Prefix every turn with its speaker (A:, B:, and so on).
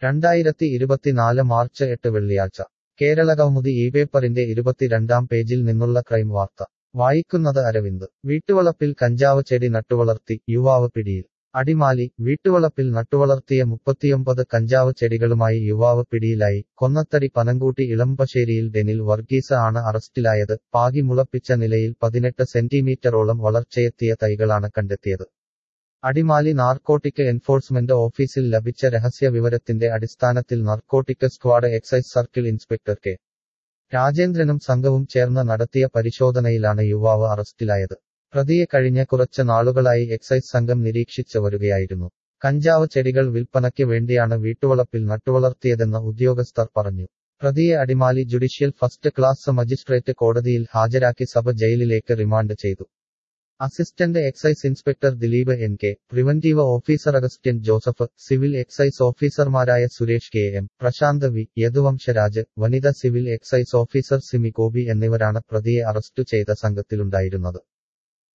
A: രണ്ടായിരത്തി ഇരുപത്തിനാല് മാർച്ച് എട്ട് വെള്ളിയാഴ്ച കേരളകൗമുദി ഈ പേപ്പറിന്റെ ഇരുപത്തിരണ്ടാം പേജിൽ നിന്നുള്ള ക്രൈം വാർത്ത വായിക്കുന്നത് അരവിന്ദ് വീട്ടുവളപ്പിൽ കഞ്ചാവ് ചെടി നട്ടുവളർത്തി യുവാവ് പിടിയിൽ അടിമാലി വീട്ടുവളപ്പിൽ നട്ടുവളർത്തിയ മുപ്പത്തിയൊമ്പത് കഞ്ചാവ് ചെടികളുമായി യുവാവ് പിടിയിലായി കൊന്നത്തടി പനങ്കൂട്ടി ഇളമ്പശ്ശേരിയിൽ ഡെനിൽ വർഗീസ ആണ് അറസ്റ്റിലായത് പാകി മുളപ്പിച്ച നിലയിൽ പതിനെട്ട് സെന്റിമീറ്ററോളം വളർച്ചയെത്തിയ തൈകളാണ് കണ്ടെത്തിയത് അടിമാലി നാർക്കോട്ടിക് എൻഫോഴ്സ്മെന്റ് ഓഫീസിൽ ലഭിച്ച രഹസ്യ വിവരത്തിന്റെ അടിസ്ഥാനത്തിൽ narcotic squad excise circle inspector K രാജേന്ദ്രനും സംഘവും ചേർന്ന് നടത്തിയ പരിശോധനയിലാണ് യുവാവ് അറസ്റ്റിലായത് പ്രതിയെ കഴിഞ്ഞ കുറച്ച് നാളുകളായി എക്സൈസ് സംഘം നിരീക്ഷിച്ചു വരികയായിരുന്നു കഞ്ചാവ് ചെടികൾ വിൽപ്പനയ്ക്ക് വേണ്ടിയാണ് വീട്ടുവളപ്പിൽ നട്ടുവളർത്തിയതെന്ന് ഉദ്യോഗസ്ഥർ പറഞ്ഞു പ്രതിയെ Adimali judicial first class magistrate കോടതിയിൽ ഹാജരാക്കി സബ് ജയിലിലേക്ക് റിമാൻഡ് ചെയ്തു assistant excise inspector Dileep N K preventive officer Augustine Joseph civil excise ഓഫീസർമാരായ Suresh K M Prashanth V Yaduvamsaraj വനിത civil excise officer Simi Gopi എന്നിവരാണ് പ്രതിയെ അറസ്റ്റു ചെയ്ത സംഘത്തിലുണ്ടായിരുന്നത്